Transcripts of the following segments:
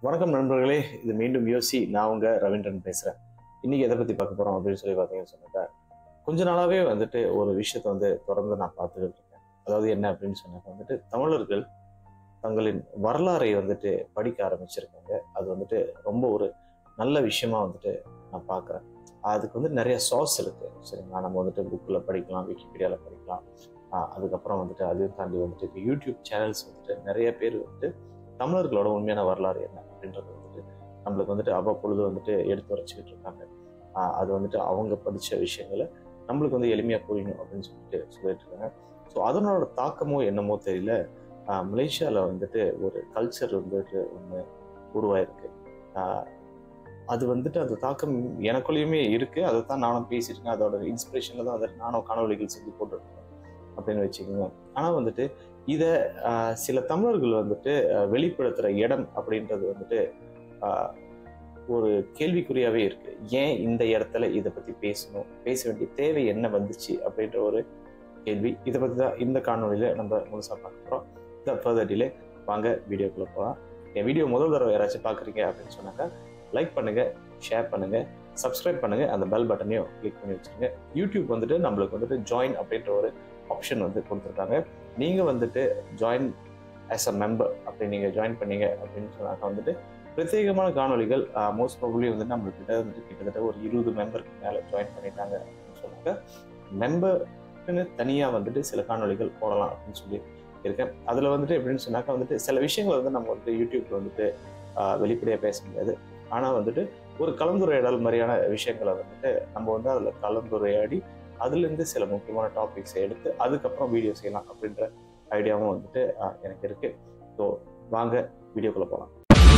வணக்கம் நண்பர்களே இது மீண்டும் யோசி நான் உங்க ரவீந்திரன் பேசுறேன் இன்னைக்கு எதை பத்தி பார்க்க போறோம் அப்படின்னு சொல்லி பார்த்தீங்கன்னு சொன்னாக்கா கொஞ்ச நாளாவே வந்துட்டு ஒரு விஷயத்தை வந்து தொடர்ந்து நான் பார்த்துக்கிட்டு இருக்கேன் அதாவது என்ன அப்படின்னு சொன்னாக்க வந்துட்டு தமிழர்கள் தங்களின் வரலாறை வந்துட்டு படிக்க ஆரம்பிச்சிருக்காங்க அது வந்துட்டு ரொம்ப ஒரு நல்ல விஷயமா வந்துட்டு நான் பார்க்குறேன் அதுக்கு வந்து நிறைய சார்ஸ் இருக்கு சரிங்களா நம்ம வந்துட்டு புக்கில் படிக்கலாம் விக்கிபீடியாவில் படிக்கலாம் ஆஹ் அதுக்கப்புறம் வந்துட்டு அதையும் தாண்டி வந்துட்டு இப்போ யூடியூப் சேனல்ஸ் வந்துட்டு நிறைய பேர் வந்துட்டு தமிழர்களோட உண்மையான வரலாறு என்ன அப்படின்றது வந்துட்டு நம்மளுக்கு வந்துட்டு அவ்வப்பொழுது வந்துட்டு எடுத்து வரைச்சிக்கிட்டு இருக்காங்க ஆஹ் அது வந்துட்டு அவங்க படித்த விஷயங்களை நம்மளுக்கு வந்து எளிமையாக புரியணும் அப்படின்னு சொல்லிட்டு சொல்லிட்டு இருக்காங்க ஸோ அதனோட தாக்கமோ என்னமோ தெரியல ஆஹ் மலேசியாவில் வந்துட்டு ஒரு கல்ச்சர் வந்துட்டு ஒன்று உருவாயிருக்கு ஆஹ் அது வந்துட்டு அந்த தாக்கம் எனக்குள்ளேயுமே இருக்கு அதை தான் நானும் பேசியிருக்கேன் அதோட இன்ஸ்பிரேஷனில் தான் வந்துட்டு நானும் காணொலிகள் செஞ்சு போட்டுருக்கேன் அப்படின்னு வச்சுக்கோங்க ஆனால் வந்துட்டு இதை சில தமிழர்கள் வந்துட்டு ஆஹ் வெளிப்படுத்துகிற இடம் அப்படின்றது வந்துட்டு ஆஹ் ஒரு கேள்விக்குறியாவே இருக்கு ஏன் இந்த இடத்துல இதை பத்தி பேசணும் பேச வேண்டிய தேவை என்ன வந்துச்சு அப்படின்ற ஒரு கேள்வி இதை பத்தி தான் இந்த காணொலியில நம்ம முழுசா பார்க்க போறோம் இந்த ஃபர்தர் டிலே வாங்க வீடியோக்குள்ள போகலாம் என் வீடியோ முதல் தடவை யாராச்சும் பார்க்குறீங்க அப்படின்னு சொன்னாக்கா லைக் பண்ணுங்க ஷேர் பண்ணுங்க சப்ஸ்கிரைப் பண்ணுங்க அந்த பெல் பட்டனையும் கிளிக் பண்ணி வச்சுருங்க யூடியூப் வந்துட்டு நம்மளுக்கு வந்துட்டு ஜாயின் அப்படின்ற ஒரு ஆப்ஷன் வந்து கொடுத்துருக்காங்க நீங்க வந்துட்டு ஜாயின் ஆஸ் அ மெம்பர் அப்படி நீங்க ஜாயின் பண்ணீங்க அப்படின்னு சொன்னாக்கா வந்துட்டு பிரத்யேகமான காணொலிகள் மோஸ்ட் ப்ராபப்ளி வந்து நம்மளுக்கிட்ட வந்துட்டு கிட்டத்தட்ட ஒரு இருபது மெம்பருக்கு மேலே ஜாயின் பண்ணிட்டாங்க அப்படின்னு சொன்னாக்க மெம்பருக்குன்னு தனியாக வந்துட்டு சில காணொலிகள் போடலாம் அப்படின்னு சொல்லி இருக்கேன் அதில் வந்துட்டு எப்படின்னு சொன்னாக்கா வந்துட்டு சில விஷயங்களை வந்து நம்ம வந்துட்டு யூடியூப்ல வந்துட்டு வெளிப்படையாக பேச முடியாது ஆனால் வந்துட்டு ஒரு கலந்துரையாடல் மாதிரியான விஷயங்களை வந்துட்டு நம்ம வந்து அதில் கலந்துரையாடி அதுலேருந்து சில முக்கியமான டாபிக்ஸை எடுத்து அதுக்கப்புறம் வீடியோ செய்யலாம் அப்படின்ற ஐடியாவும் வந்துட்டு ஆஹ், எனக்கு இருக்கு ஸோ வாங்க வீடியோக்குள்ளே போகலாம்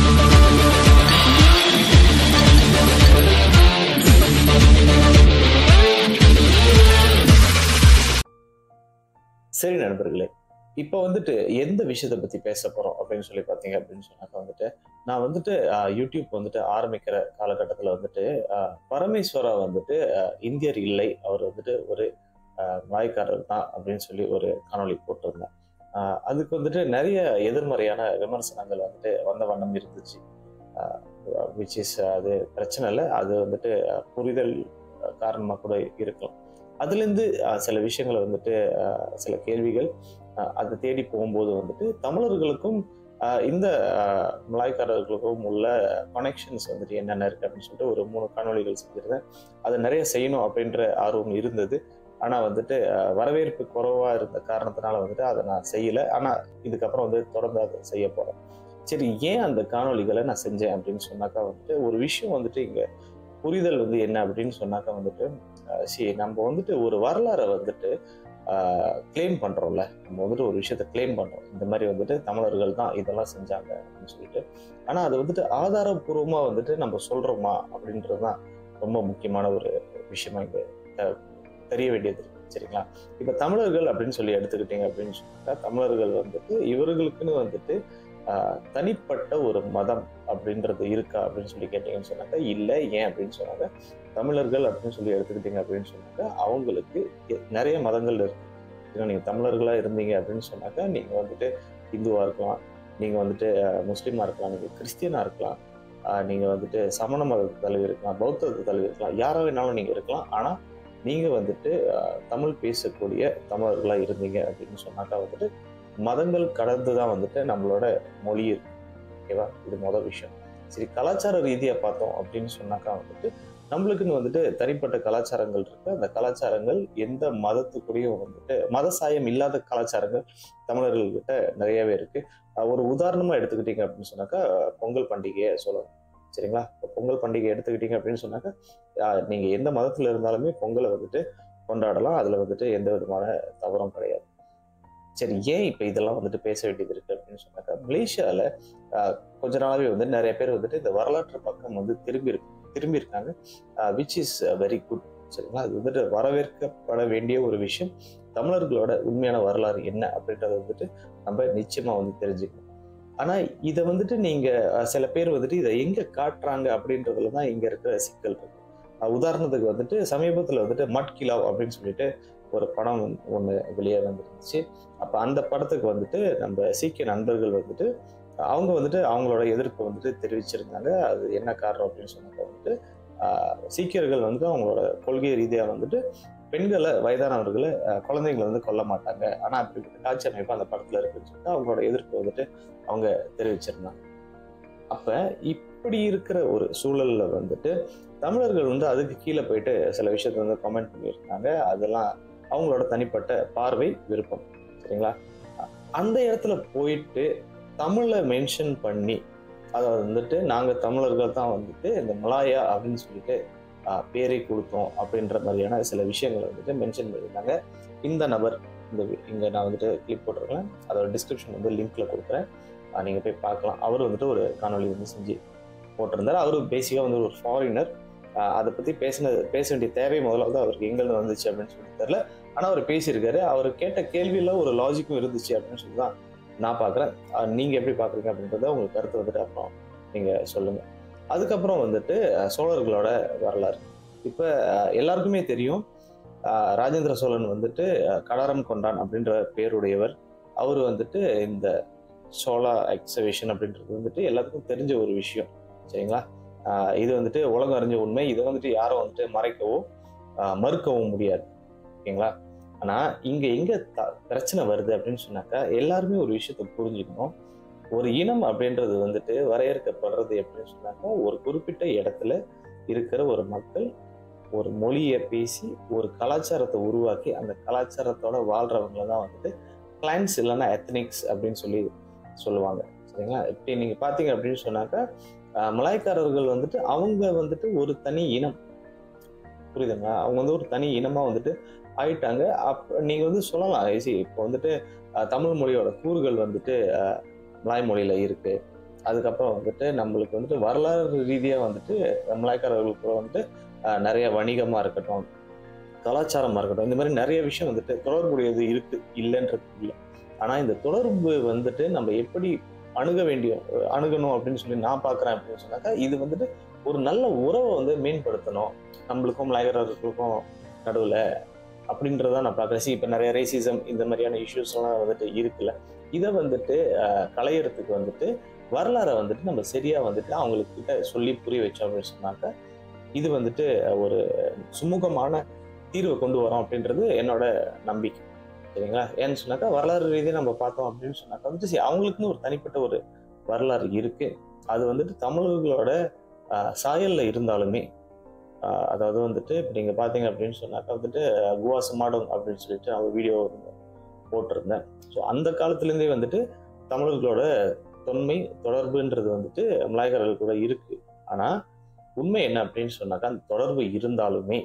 சரி நண்பர்களே இப்போ வந்துட்டு எந்த விஷயத்தை பத்தி பேச போறோம் அப்படின்னு சொல்லி பார்த்தீங்க அப்படின்னு சொன்னாக்க வந்துட்டு நான் வந்துட்டு ஆஹ், யூடியூப் வந்துட்டு ஆரம்பிக்கிற காலகட்டத்தில் வந்துட்டு ஆஹ், பரமேஸ்வரா வந்துட்டு ஆஹ், இந்தியர் இல்லை அவர் வந்துட்டு ஒரு ஆஹ், வாய்க்காரர் தான் அப்படின்னு சொல்லி ஒரு காணொளி போட்டிருந்தேன் ஆஹ், அதுக்கு வந்துட்டு நிறைய எதிர்மறையான விமர்சனங்கள் வந்துட்டு வந்த வண்ணம் இருந்துச்சு விச் இஸ் அது பிரச்சனை இல்லை அது வந்துட்டு ஆஹ், புரிதல் காரணமாக கூட இருக்கலாம் அதுலேருந்து ஆஹ், சில விஷயங்களை வந்துட்டு ஆஹ், சில கேள்விகள் ஆஹ், அதை தேடி போகும்போது வந்துட்டு தமிழர்களுக்கும் ஆஹ், இந்த ஆஹ், மலாய்க்காரர்களுக்கும் உள்ள கனெக்ஷன்ஸ் வந்துட்டு என்னென்ன இருக்கு அப்படின்னு சொல்லிட்டு ஒரு மூணு காணொளிகள் செஞ்சிருந்தேன் அது நிறைய செய்யணும் அப்படின்ற ஆர்வம் இருந்தது ஆனால் வந்துட்டு ஆஹ், வரவேற்பு குறைவாக இருந்த காரணத்தினால வந்துட்டு அதை நான் செய்யலை ஆனால் இதுக்கப்புறம் வந்து தொடர்ந்து அதை செய்ய போகிறேன் சரி ஏன் அந்த காணொளிகளை நான் செஞ்சேன் அப்படின்னு சொன்னாக்கா வந்துட்டு ஒரு விஷயம் வந்துட்டு இங்கே புரிதல் வந்து என்ன அப்படின்னு சொன்னாக்கா வந்துட்டு ஆஹ், சரி நம்ம வந்துட்டு ஒரு வரலாறை வந்துட்டு கிளைம் பண்றோம்ல நம்ம வந்துட்டு ஒரு விஷயத்த கிளைம் பண்றோம் இந்த மாதிரி வந்துட்டு தமிழர்கள் தான் இதெல்லாம் செஞ்சாங்க அப்படின்னு சொல்லிட்டு ஆனா அது வந்துட்டு ஆதாரபூர்வமா வந்துட்டு நம்ம சொல்றோமா அப்படின்றது தான் ரொம்ப முக்கியமான ஒரு விஷயமா இங்க அஹ், தெரிய வேண்டியது இருக்கு. சரிங்களா இப்ப தமிழர்கள் அப்படின்னு சொல்லி எடுத்துக்கிட்டீங்க அப்படின்னு சொன்னாக்கா தமிழர்கள் வந்துட்டு இவர்களுக்குன்னு வந்துட்டு ஆஹ், தனிப்பட்ட ஒரு மதம் அப்படின்றது இருக்கா அப்படின்னு சொல்லி கேட்டீங்கன்னு சொன்னாக்கா இல்லை ஏன் அப்படின்னு சொன்னாக்க தமிழர்கள் அப்படின்னு சொல்லி எடுத்துக்கிட்டீங்க அப்படின்னு சொன்னாக்கா அவங்களுக்கு எ- நிறைய மதங்கள் இருக்கு ஏன்னா நீங்க தமிழர்களா இருந்தீங்க அப்படின்னு சொன்னாக்கா நீங்க வந்துட்டு இந்துவா இருக்கலாம் நீங்க வந்துட்டு அஹ், முஸ்லீமா இருக்கலாம் நீங்க கிறிஸ்டியனா இருக்கலாம் அஹ், நீங்க வந்துட்டு சமண மதத்தை தழுவி இருக்கலாம் பௌத்தத்தை தழுவி இருக்கலாம் யாரா வேணாலும் நீங்க இருக்கலாம் ஆனா நீங்க வந்துட்டு அஹ், தமிழ் பேசக்கூடிய தமிழர்களா இருந்தீங்க அப்படின்னு சொன்னாக்கா வந்துட்டு மதங்கள் கடந்து தான் வந்துட்டு நம்மளோட மொழி இருக்கு ஓகேவா இது முதல் விஷயம் சரி கலாச்சார ரீதியா பார்த்தோம் அப்படின்னு சொன்னாக்கா வந்துட்டு நம்மளுக்குன்னு வந்துட்டு தனிப்பட்ட கலாச்சாரங்கள் இருக்கு அந்த கலாச்சாரங்கள் எந்த மதத்துக்குள்ளேயும் வந்துட்டு மத சாயம் இல்லாத கலாச்சாரங்கள் தமிழர்கள்கிட்ட நிறையவே இருக்கு அஹ் ஒரு உதாரணமா எடுத்துக்கிட்டீங்க அப்படின்னு சொன்னாக்கா பொங்கல் பண்டிகையை சொல்லலாம் சரிங்களா இப்போ பொங்கல் பண்டிகை எடுத்துக்கிட்டீங்க அப்படின்னு சொன்னாக்கா அஹ் நீங்க எந்த மதத்துல இருந்தாலுமே பொங்கலை வந்துட்டு கொண்டாடலாம் அதுல வந்துட்டு எந்த விதமான தவறும் கிடையாது சரி ஏன் இப்போ இதெல்லாம் வந்துட்டு பேச வேண்டியது இருக்கு அப்படின்னு சொன்னாக்கா மலேசியாவில் கொஞ்ச நாளாவே வந்து நிறைய பேர் வந்துட்டு இந்த வரலாற்று பக்கம் வந்து திரும்பி இருக்கு திரும்பி இருக்காங்க விச் இஸ் வெரி குட் சரிங்களா அது வந்துட்டு வரவேற்கப்பட வேண்டிய ஒரு விஷயம் தமிழர்களோட உண்மையான வரலாறு என்ன அப்படின்றத வந்துட்டு நம்ம நிச்சயமா வந்து தெரிஞ்சுக்கணும் ஆனா இதை வந்துட்டு நீங்க அஹ், சில பேர் வந்துட்டு இதை எங்க காட்டுறாங்க அப்படின்றதுல தான் இங்க இருக்கிற சிக்கல் இருக்கு அஹ், உதாரணத்துக்கு வந்துட்டு சமீபத்துல வந்துட்டு மட்கிலாவ் அப்படின்னு சொல்லிட்டு ஒரு படம் ஒன்று வெளியே வந்துருந்துச்சு அப்போ அந்த படத்துக்கு வந்துட்டு நம்ம சீக்கிய நண்பர்கள் வந்துட்டு அவங்க வந்துட்டு அவங்களோட எதிர்ப்பை வந்துட்டு தெரிவிச்சிருந்தாங்க அது என்ன காரணம் அப்படின்னு சொன்னாக்க வந்துட்டு ஆஹ், சீக்கியர்கள் வந்து அவங்களோட கொள்கை ரீதியாக வந்துட்டு பெண்களை வயதானவர்களை ஆஹ், குழந்தைங்களை வந்து கொல்ல மாட்டாங்க ஆனால் அப்படிப்பட்ட காட்சி அமைப்பு அந்த படத்தில் இருக்குன்னு சொல்லிட்டு அவங்களோட எதிர்ப்பை வந்துட்டு அவங்க தெரிவிச்சிருந்தாங்க அப்ப இப்படி இருக்கிற ஒரு சூழல்ல வந்துட்டு தமிழர்கள் வந்து அதுக்கு கீழே போயிட்டு சில விஷயத்த வந்து கமெண்ட் பண்ணியிருந்தாங்க அதெல்லாம் அவங்களோட தனிப்பட்ட பார்வை விருப்பம் சரிங்களா அந்த இடத்துல போயிட்டு தமிழை மென்ஷன் பண்ணி அதை வந்துட்டு நாங்க தமிழர்கள் தான் வந்துட்டு இந்த மலாயா அப்படின்னு சொல்லிட்டு ஆஹ், பேரை கொடுத்தோம் அப்படின்ற மாதிரியான சில விஷயங்களை வந்துட்டு மென்ஷன் பண்ணியிருந்தாங்க இந்த நபர் இந்த வி- இங்க நான் வந்துட்டு கிளிக் போட்டிருக்கேன் அதோட டிஸ்கிரிப்ஷன் வந்து லிங்க்ல கொடுக்குறேன் ஆஹ், நீங்க போய் பார்க்கலாம் அவர் வந்துட்டு ஒரு காணொளி வந்து செஞ்சு போட்டிருந்தார் அவரு பேசிக்கா வந்து ஒரு ஃபாரினர் அதை பத்தி பேசின பேச வேண்டிய தேவை முதலாவது அவருக்கு எங்கிருந்து வந்துச்சு அப்படின்னு சொல்லி தெரியல ஆனா அவர் பேசியிருக்காரு அவர் கேட்ட கேள்வியில ஒரு லாஜிக்கும் இருந்துச்சு அப்படின்னு சொல்லி தான் நான் பார்க்குறேன் நீங்க எப்படி பாக்குறீங்க அப்படின்றத உங்களுக்கு கருத்து வந்துட்டு அப்புறம் நீங்க சொல்லுங்க அதுக்கப்புறம் வந்துட்டு அஹ், சோழர்களோட வரலாறு இப்ப அஹ், எல்லாருக்குமே தெரியும் அஹ், ராஜேந்திர சோழன் வந்துட்டு அஹ், கடாரம் கொண்டான் அப்படின்ற பேருடையவர் அவர் வந்துட்டு இந்த சோலா எக்ஸவேஷன் அப்படின்றது வந்துட்டு எல்லாத்துக்கும் தெரிஞ்ச ஒரு விஷயம் சரிங்களா ஆஹ் இது வந்துட்டு உலகம் அறிஞ்ச உண்மை இதை வந்துட்டு யாரும் வந்துட்டு மறைக்கவோ ஆஹ் மறுக்கவும் முடியாது ஓகேங்களா ஆனா இங்க எங்க த- பிரச்சனை வருது அப்படின்னு சொன்னாக்கா எல்லாருமே ஒரு விஷயத்த புரிஞ்சுக்கணும் ஒரு இனம் அப்படின்றது வந்துட்டு வரையறுக்கப்படுறது எப்படின்னு சொன்னாக்கா ஒரு குறிப்பிட்ட இடத்துல இருக்கிற ஒரு மக்கள் ஒரு மொழியை பேசி ஒரு கலாச்சாரத்தை உருவாக்கி அந்த கலாச்சாரத்தோட வாழ்றவங்கள தான் வந்துட்டு கிளைண்ட்ஸ் இல்லைன்னா எத்னிக்ஸ் அப்படின்னு சொல்லி சொல்லுவாங்க சரிங்களா இப்படி நீங்க பாத்தீங்க அப்படின்னு சொன்னாக்கா ஆஹ் மலாய்க்காரர்கள் வந்துட்டு அவங்க வந்துட்டு ஒரு தனி இனம் புரியுதுங்களா அவங்க வந்து ஒரு தனி இனமா வந்துட்டு ஆயிட்டாங்க அப்ப நீங்க வந்து சொல்லலாம் ஈஸி இப்போ வந்துட்டு ஆஹ் தமிழ் மொழியோட கூறுகள் வந்துட்டு ஆஹ் மலாய் மொழியில இருக்கு அதுக்கப்புறம் வந்துட்டு நம்மளுக்கு வந்துட்டு வரலாறு ரீதியா வந்துட்டு மலாய்க்காரர்களுக்கு கூட வந்துட்டு ஆஹ் நிறைய வணிகமா இருக்கட்டும் கலாச்சாரமா இருக்கட்டும் இந்த மாதிரி நிறைய விஷயம் வந்துட்டு தொடர்புடையது இருக்கு இல்லைன்றது இல்லை ஆனா இந்த தொடர்பு வந்துட்டு நம்ம எப்படி அணுக வேண்டிய அணுகணும் அப்படின்னு சொல்லி நான் பார்க்குறேன் அப்படின்னு சொன்னாக்கா இது வந்துட்டு ஒரு நல்ல உறவை வந்து மேம்படுத்தணும் நம்மளுக்கும் மலையர்களுக்கும் நடுவில் அப்படின்றத நான் பார்க்குறேன் சி இப்போ நிறைய ரேசிசம் இந்த மாதிரியான இஷ்யூஸ் எல்லாம் வந்துட்டு இருக்குல்ல இதை வந்துட்டு அஹ், களையறதுக்கு வந்துட்டு வரலாறை வந்துட்டு நம்ம சரியா வந்துட்டு அவங்களுக்கு கிட்ட சொல்லி புரிய வச்சோம் அப்படின்னு சொன்னாக்கா இது வந்துட்டு ஒரு சுமூகமான தீர்வை கொண்டு வரோம் அப்படின்றது என்னோட நம்பிக்கை சரிங்களா ஏன்னு சொன்னாக்கா வரலாறு ரீதியாக நம்ம பார்த்தோம் அப்படின்னு சொன்னாக்கா வந்துட்டு சரி, அவங்களுக்குன்னு ஒரு தனிப்பட்ட ஒரு வரலாறு இருக்கு அது வந்துட்டு தமிழர்களோட ஆஹ், சாயல்ல இருந்தாலுமே ஆஹ், அதாவது வந்துட்டு இப்போ நீங்க பாத்தீங்க அப்படின்னு சொன்னாக்கா வந்துட்டு அஹ், குவாசு மாடம் அப்படின்னு சொல்லிட்டு அவங்க வீடியோ போட்டிருந்தேன் ஸோ அந்த காலத்துலேருந்தே வந்துட்டு தமிழர்களோட தொன்மை தொடர்புன்றது வந்துட்டு மலாய்க்காரர்கள் கூட இருக்கு ஆனா உண்மை என்ன அப்படின்னு சொன்னாக்கா அந்த தொடர்பு இருந்தாலுமே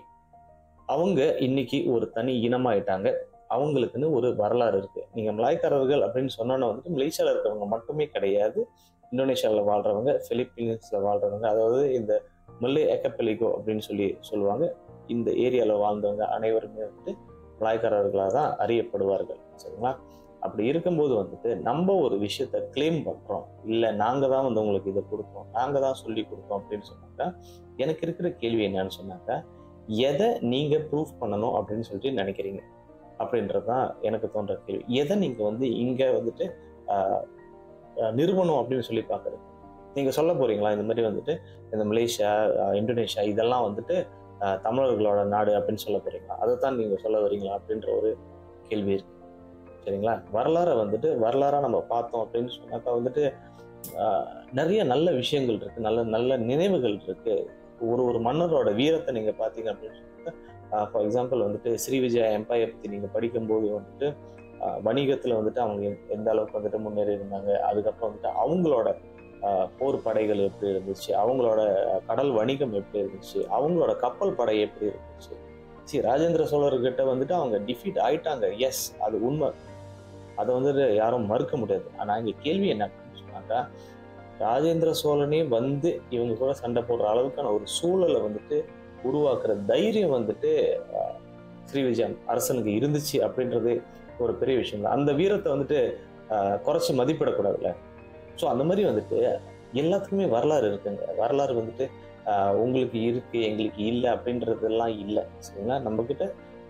அவங்க இன்னைக்கு ஒரு தனி இனமாயிட்டாங்க அவங்களுக்குன்னு ஒரு வரலாறு இருக்கு நீங்க மலாய்க்காரர்கள் அப்படின்னு சொன்னோன்னா வந்துட்டு மலேசியால இருக்கிறவங்க மட்டுமே கிடையாது இந்தோனேஷியாவில் வாழ்றவங்க பிலிப்பீன்ஸ்ல வாழ்றவங்க அதாவது இந்த மல்லே எக்கப்பெலிகோ அப்படின்னு சொல்லி சொல்லுவாங்க இந்த ஏரியாவில் வாழ்ந்தவங்க அனைவருமே வந்துட்டு மலாய்க்காரர்களாக தான் அறியப்படுவார்கள் சரிங்களா அப்படி இருக்கும்போது வந்துட்டு நம்ம ஒரு விஷயத்த கிளைம் பண்றோம் இல்லை நாங்க தான் வந்து உங்களுக்கு இதை கொடுப்போம் நாங்க தான் சொல்லி கொடுப்போம் அப்படின்னு சொன்னாக்கா எனக்கு இருக்கிற கேள்வி என்னன்னு சொன்னாக்கா எதை நீங்க ப்ரூஃப் பண்ணணும் அப்படின்னு சொல்லிட்டு நினைக்கிறீங்க அப்படின்றது தான் எனக்கு தோன்ற கேள்வி எதை நீங்க வந்து இங்க வந்துட்டு ஆஹ், ஆஹ், நிறுவனம் அப்படின்னு சொல்லி பாக்குறது நீங்க சொல்ல போறீங்களா இந்த மாதிரி வந்துட்டு இந்த மலேசியா ஆஹ், இந்தோனேஷியா இதெல்லாம் வந்துட்டு ஆஹ், தமிழர்களோட நாடு அப்படின்னு சொல்ல போறீங்களா அதைத்தான் நீங்க சொல்ல வரீங்களா அப்படின்ற ஒரு கேள்வி இருக்கு சரிங்களா வரலாறை வந்துட்டு வரலாறா நம்ம பார்த்தோம் அப்படின்னு சொன்னாக்கா வந்துட்டு ஆஹ், நிறைய நல்ல விஷயங்கள் இருக்கு நல்ல நல்ல நினைவுகள் இருக்கு ஒரு ஒரு மன்னரோட வீரத்தை நீங்க பாத்தீங்க அப்படின்னு சொன்னாக்கா ஃபார் எக்ஸாம்பிள் வந்துட்டு ஸ்ரீ விஜயா எம்பையர் பத்தி நீங்க படிக்கும்போது வந்துட்டு ஆஹ், வணிகத்துல வந்துட்டு அவங்க எந்த- எந்த அளவுக்கு வந்துட்டு முன்னேறி இருந்தாங்க அதுக்கப்புறம் வந்துட்டு அவங்களோட ஆஹ், போர் படைகள் எப்படி இருந்துச்சு அவங்களோட ஆஹ், கடல் வணிகம் எப்படி இருந்துச்சு அவங்களோட கப்பல் படை எப்படி இருந்துச்சு சரி ராஜேந்திர சோழர்கிட்ட வந்துட்டு அவங்க டிஃபீட் ஆயிட்டாங்க எஸ் அது உண்மை அதை வந்துட்டு யாரும் மறுக்க முடியாது ஆனா இங்க கேள்வி என்ன அப்படின்னு சொன்னாக்கா ராஜேந்திர சோழனே வந்து இவங்க கூட சண்டை போடுற அளவுக்கான ஒரு சூழலை வந்துட்டு உருவாக்குற தைரியம் வந்துட்டு ஆஹ், ஸ்ரீ விஜயம் அரசனுக்கு இருந்துச்சு அப்படின்றது ஒரு பெரிய விஷயம் தான் அந்த வீரத்தை வந்துட்டு ஆஹ், குறைச்சு மதிப்பிடக்கூடாதுல்ல ஸோ அந்த மாதிரி வந்துட்டு எல்லாத்துக்குமே வரலாறு இருக்குங்க வரலாறு வந்துட்டு ஆஹ், உங்களுக்கு இருக்கு எங்களுக்கு இல்லை அப்படின்றதெல்லாம் இல்லை சரிங்களா நம்ம கிட்ட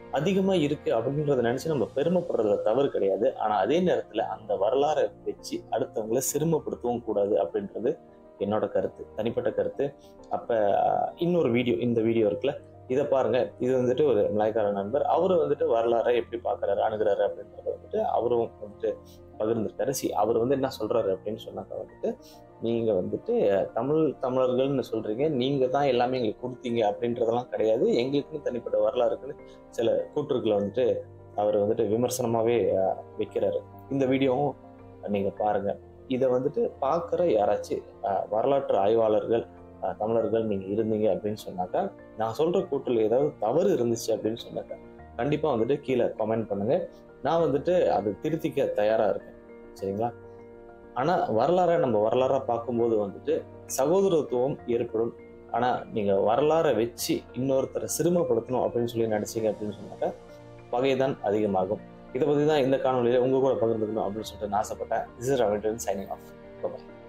அதிகமா இருக்கு அப்படின்றத நினைச்சு நம்ம பெருமைப்படுறதுல தவறு கிடையாது ஆனா அதே நேரத்துல அந்த வரலாறை வச்சு அடுத்தவங்களை சிறுமப்படுத்தவும் கூடாது அப்படின்றது என்னோட கருத்து தனிப்பட்ட கருத்து அப்ப அஹ், இன்னொரு வீடியோ இந்த வீடியோ இருக்குல்ல இதை பாருங்க இது வந்துட்டு ஒரு மலாய்க்கார நண்பர் அவரு வந்துட்டு வரலாறை எப்படி பாக்குறாரு அணுகுறாரு அப்படின்றத வந்துட்டு அவரும் வந்துட்டு பகிர்ந்திருக்காரு சி அவர் வந்து என்ன சொல்றாரு அப்படின்னு சொன்னாக்கா வந்துட்டு நீங்க வந்துட்டு அஹ், தமிழ் தமிழர்கள்னு சொல்றீங்க நீங்க தான் எல்லாமே எங்களுக்கு கொடுத்தீங்க அப்படின்றதெல்லாம் கிடையாது எங்களுக்குன்னு தனிப்பட்ட வரலாறு இருக்குன்னு சில கூற்றுக்களை வந்துட்டு அவர் வந்துட்டு விமர்சனமாவே அஹ், வைக்கிறாரு இந்த வீடியோவும் நீங்க பாருங்க இதை வந்துட்டு பார்க்குற யாராச்சும் அஹ், வரலாற்று ஆய்வாளர்கள் அஹ், தமிழர்கள் நீங்க இருந்தீங்க அப்படின்னு சொன்னாக்கா நான் சொல்ற கூட்டில் ஏதாவது தவறு இருந்துச்சு அப்படின்னு சொன்னாக்கா கண்டிப்பா வந்துட்டு கீழே கமெண்ட் பண்ணுங்க நான் வந்துட்டு அதை திருத்திக்க தயாரா இருக்கேன் சரிங்களா ஆனா வரலாறை நம்ம வரலாறா பார்க்கும்போது வந்துட்டு சகோதரத்துவம் ஏற்படும் ஆனா நீங்க வரலாறை வச்சு இன்னொருத்தரை சிறுமப்படுத்தணும் அப்படின்னு சொல்லி நினைச்சீங்க அப்படின்னு சொன்னாக்கா பகைதான் அதிகமாகும் இதை பத்தி தான் இந்த காணொலியில உங்க கூட பகிர்ந்துக்கணும் அப்படின்னு சொல்லிட்டு நான் ஆசைப்பட்டேன் this is Ravindran signing of